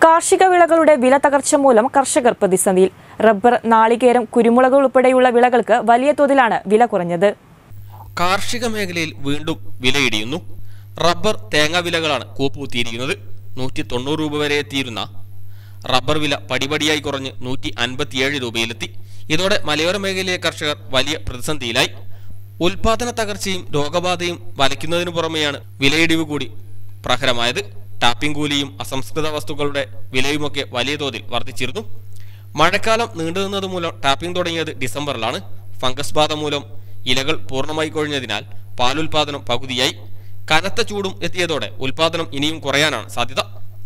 കാർഷിക വിളകളുടെ വില തകർച്ച മൂലം കർഷകർ പ്രതിസന്ധിയിൽ റബ്ബർ നാളികേരം കുരുമുളക് ഉൾപ്പെടെയുള്ള വിളകൾക്ക് വലിയ തോതിലാണ് വില കുറഞ്ഞത് കാർഷിക മേഖലയിൽ വീണ്ടും വിലയിടിയുന്നു റബ്ബർ തേങ്ങ വിലകളാണ് കൂപ്പുകുത്തിയിരിക്കുന്നത് നൂറ്റി തൊണ്ണൂറ് രൂപ വരെ എത്തിയിരുന്ന റബ്ബർ വില പടിപടിയായി കുറഞ്ഞ് നൂറ്റി അൻപത്തിയേഴ് രൂപയിലെത്തി ഇതോടെ മലയോര മേഖലയിലെ കർഷകർ വലിയ പ്രതിസന്ധിയിലായി ഉൽപാദന തകർച്ചയും രോഗബാധയും വലയ്ക്കുന്നതിനു പുറമെയാണ് വിലയിടിവ് കൂടി പ്രഹരമായത് ടാപ്പിംഗ് കൂലിയും അസംസ്കൃത വസ്തുക്കളുടെ വിലയുമൊക്കെ വലിയ തോതിൽ വർദ്ധിച്ചിരുന്നു മഴക്കാലം നീണ്ടുനിന്നത് മൂലം ടാപ്പിംഗ് തുടങ്ങിയത് ഡിസംബറിലാണ് ഫംഗസ് ബാധ മൂലം ഇലകൾ പൂർണ്ണമായി കൊഴിഞ്ഞതിനാൽ പാലുൽപാദനം പകുതിയായി കനത്ത ചൂടും എത്തിയതോടെ ഉൽപാദനം ഇനിയും കുറയാനാണ് സാധ്യത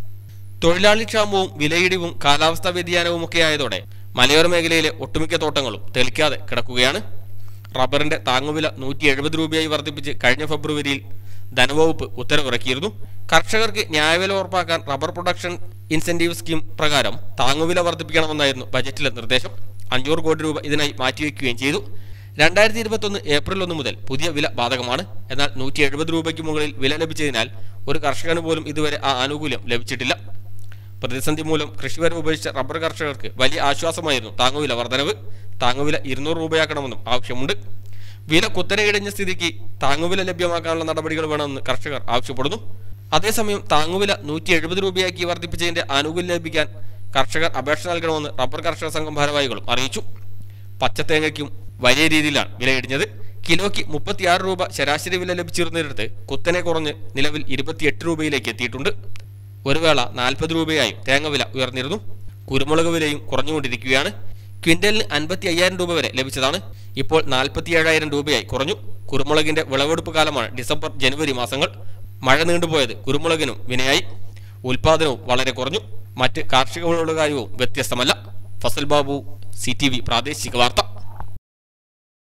തൊഴിലാളി ക്ഷാമവും വിലയിടിവും കാലാവസ്ഥാ വ്യതിയാനവും ഒക്കെ ആയതോടെ മലയോര മേഖലയിലെ ഒട്ടുമിക്ക തോട്ടങ്ങളും തെളിക്കാതെ കിടക്കുകയാണ് റബ്ബറിന്റെ താങ്ങുവില നൂറ്റി എഴുപത് രൂപയായി വർദ്ധിപ്പിച്ച് കഴിഞ്ഞ ഫെബ്രുവരിയിൽ ധനവകുപ്പ് ഉത്തരവിറക്കിയിരുന്നു കർഷകർക്ക് ന്യായവില ഉറപ്പാക്കാൻ റബ്ബർ പ്രൊഡക്ഷൻ ഇൻസെന്റീവ് സ്കീം പ്രകാരം താങ്ങുവില വർദ്ധിപ്പിക്കണമെന്നായിരുന്നു ബജറ്റിലെ നിർദ്ദേശം അഞ്ഞൂറ് കോടി രൂപ ഇതിനായി മാറ്റിവെക്കുകയും ചെയ്തു രണ്ടായിരത്തി ഇരുപത്തൊന്ന് ഏപ്രിൽ ഒന്ന് മുതൽ പുതിയ വില ബാധകമാണ് എന്നാൽ നൂറ്റി എഴുപത് രൂപയ്ക്ക് മുകളിൽ വില ലഭിച്ചതിനാൽ ഒരു കർഷകന് പോലും ഇതുവരെ ആ ആനുകൂല്യം ലഭിച്ചിട്ടില്ല പ്രതിസന്ധി മൂലം കൃഷിവരം ഉപേക്ഷിച്ച റബ്ബർ കർഷകർക്ക് വലിയ ആശ്വാസമായിരുന്നു താങ്ങുവില വർധനവ് താങ്ങുവില ഇരുന്നൂറ് രൂപയാക്കണമെന്നും ആവശ്യമുണ്ട് വില കുത്തനെ ഇടിഞ്ഞ സ്ഥിതിക്ക് താങ്ങുവില ലഭ്യമാക്കാനുള്ള നടപടികൾ വേണമെന്ന് കർഷകർ ആവശ്യപ്പെടുന്നു അതേസമയം താങ്ങുവില നൂറ്റി എഴുപത് രൂപയാക്കി വർദ്ധിപ്പിച്ചതിന്റെ ആനുകൂല്യം ലഭിക്കാൻ കർഷകർ അപേക്ഷ നൽകണമെന്ന് റബ്ബർ കർഷക സംഘം ഭാരവാഹികളും അറിയിച്ചു പച്ചത്തേങ്ങയ്ക്കും വലിയ രീതിയിലാണ് വിലയിടിഞ്ഞത് കിലോയ്ക്ക് മുപ്പത്തിയാറ് രൂപ ശരാശരി വില ലഭിച്ചിരുന്നിടത്ത് കുത്തനെ കുറഞ്ഞ് നിലവിൽ ഇരുപത്തിയെട്ട് രൂപയിലേക്ക് എത്തിയിട്ടുണ്ട് ഒരു വേള നാൽപ്പത് രൂപയായും തേങ്ങ വില ഉയർന്നിരുന്നു കുരുമുളക് വിലയും കുറഞ്ഞുകൊണ്ടിരിക്കുകയാണ് ക്വിന്റലിന് അൻപത്തി അയ്യായിരം രൂപ വരെ ലഭിച്ചതാണ് ഇപ്പോൾ നാൽപ്പത്തി ഏഴായിരം രൂപയായി കുറഞ്ഞു കുരുമുളകിന്റെ വിളവെടുപ്പ് കാലമാണ് ഡിസംബർ ജനുവരി മാസങ്ങൾ മഴ നീണ്ടുപോയത് കുരുമുളകിനും വിനയായി ഉൽപാദനവും വളരെ കുറഞ്ഞു മറ്റ് കാർഷിക വിളകളുടെ കാര്യവും വ്യത്യസ്തമല്ല Fasal Babu C T V പ്രാദേശിക വാർത്ത